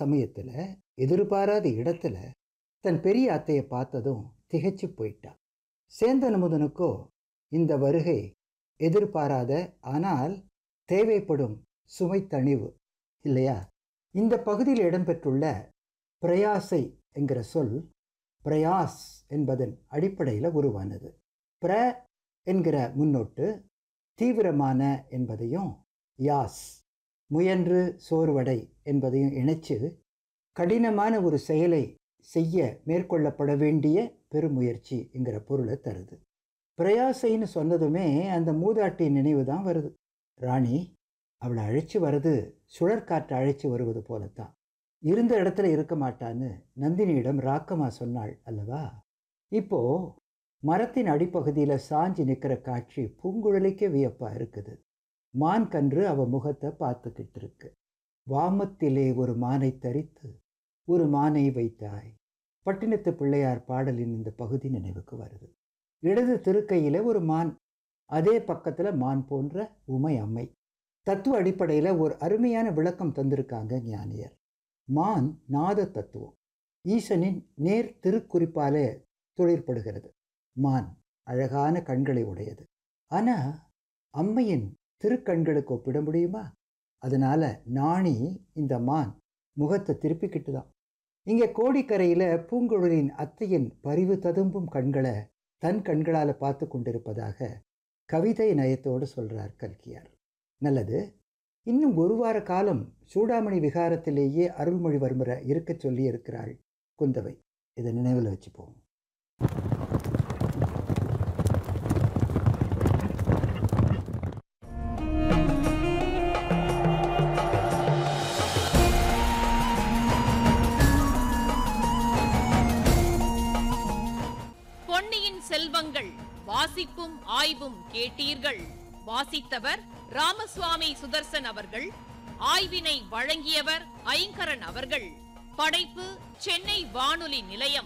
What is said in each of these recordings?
சமயத்துல எதிர்பாராத இடத்துல தன் பெரிய அத்தையை பார்த்ததும் திகைச்சு போயிட்டா சேந்தன் அமுதனுக்கோ இந்த வருகை எதிர்பாராத ஆனால் தேவைப்படும் சுமை தணிவு இல்லையா இந்த பகுதியில் இடம்பெற்றுள்ள பிரயாசை என்கிற சொல் பிரயாஸ் என்பதன் அடிப்படையில் உருவானது பிர என்கிற முன்னோட்டு தீவிரமான என்பதையும் யாஸ் முயன்று சோர்வடை என்பதையும் இணைச்சு கடினமான ஒரு செயலை செய்ய மேற்கொள்ளப்பட வேண்டிய பெருமுயற்சி என்கிற பொருளை தருது பிரயாசைன்னு சொன்னதுமே அந்த மூதாட்டி நினைவு தான் வருது ராணி அவளை அழைச்சி வருது சுழற்காற்று அழைச்சி வருவது போலத்தான் இருந்த இடத்துல இருக்க மாட்டான்னு நந்தினியிடம் ராக்கமா சொன்னாள் அல்லவா இப்போ மரத்தின் அடிப்பகுதியில் சாஞ்சி நிற்கிற காட்சி பூங்குழலிக்கே வியப்பா இருக்குது மான் கன்று அவ முகத்தை பார்த்துக்கிட்டு இருக்கு வாமத்திலே ஒரு மானை தரித்து ஒரு மானை வைத்தாய் பட்டினத்து பிள்ளையார் பாடலின் இந்த பகுதி நினைவுக்கு வருது இடது திருக்கையில ஒரு மான் அதே பக்கத்துல மான் போன்ற உமை அம்மை தத்துவ அடிப்படையில் ஒரு அருமையான விளக்கம் தந்திருக்காங்க ஞானியர் மான் நாத தத்துவம் ஈசனின் நேர் திருக்குறிப்பாலே தொழிற்படுகிறது மான் அழகான கண்களை உடையது ஆனா அம்மையின் திருக்கண்களுக்கு ஒப்பிட முடியுமா அதனால நாணி இந்த மான் முகத்தை திருப்பிக்கிட்டு தான் இங்கே கோடிக்கரையில் பூங்குழலின் அத்தையின் பரிவு ததும்பும் கண்களை தன் கண்களால் பார்த்து கொண்டிருப்பதாக கவிதை நயத்தோடு சொல்றார் கல்கியார் நல்லது இன்னும் ஒரு வார காலம் சூடாமணி விகாரத்திலேயே அருள்மொழிவர்மரை இருக்கச் சொல்லி இருக்கிறாள் குந்தவை இதை நினைவில் வச்சுப்போம் பொன்னியின் செல்வங்கள் வாசிப்பும் ஆய்வும் கேட்டீர்கள் வாசித்தவர் ராமசுவாமி சுதர்சன் அவர்கள் ஆய்வினை வழங்கியவர் ஐங்கரன் அவர்கள் படைப்பு சென்னை வானொலி நிலையம்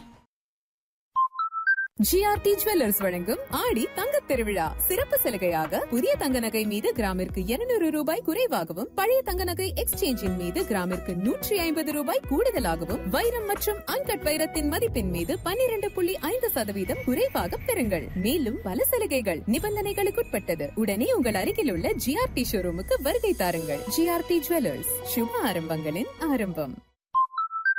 ஜிஆர்டி ஜுவல்லர்ஸ் வழங்கும் ஆடி தங்கத் திருவிழா சிறப்பு சலுகையாக புதிய தங்க நகை மீது கிராமிற்கு 200 ரூபாய் குறைவாகவும் பழைய தங்க நகை எக்ஸ்சேஞ்சின் மீது கிராமிற்கு நூற்றி ஐம்பது ரூபாய் கூடுதலாகவும் வைரம் மற்றும் அன்கட் வைரத்தின் மதிப்பின் மீது 12.5% புள்ளி ஐந்து சதவீதம் குறைவாக பெறுங்கள் மேலும் பல சலுகைகள் நிபந்தனைகளுக்குட்பட்டது உடனே உங்கள் அருகில் உள்ள ஜிஆர்டி ஷோரூமுக்கு வருகை தாருங்கள் ஜிஆர்டி ஜுவல்லர்ஸ் சுப ஆரம்பங்களின் ஆரம்பம்